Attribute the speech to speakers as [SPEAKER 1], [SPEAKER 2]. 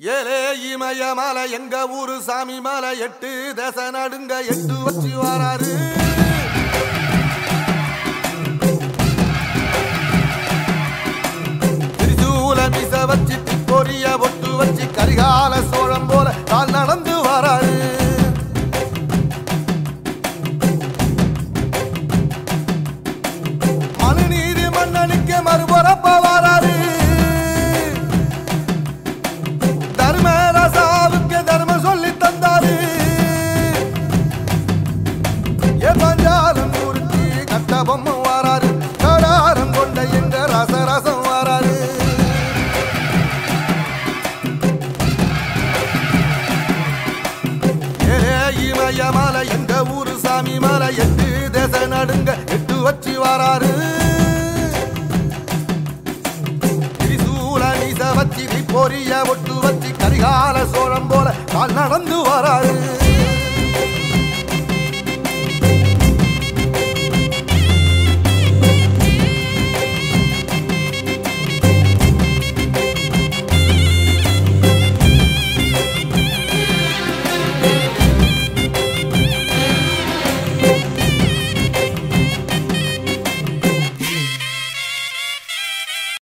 [SPEAKER 1] ஏலே இமய மலை எங்க ஊரு சாமி மலை எட்டு தேச நடுங்க எட்டு வச்சு வராரு திரிசூல மிச வச்சு பொரிய ஒட்டு வச்சு கரிகால சோழம் போல கால் நடந்து வராரு மனுநீதி மன்னனுக்கு மறுபுறப்ப வராரு தர்மராசாவுக்கு தர்மம் சொல்லி தந்தாரு ஏ பஞ்சாலம் ஊருக்கு கட்ட பொம்மை வாராரு கடாரம் கொண்ட எங்க ரசரசம் வாராரு ஏ இமய மலை எங்க ஊரு சாமி மலை எட்டு தேச நடுங்க எட்டு வச்சு வராரு திரிசூல நீச வச்சு பொரிய ஒட்டு வச்சு கரிகால சோழம் போல கால் நடந்து வராரு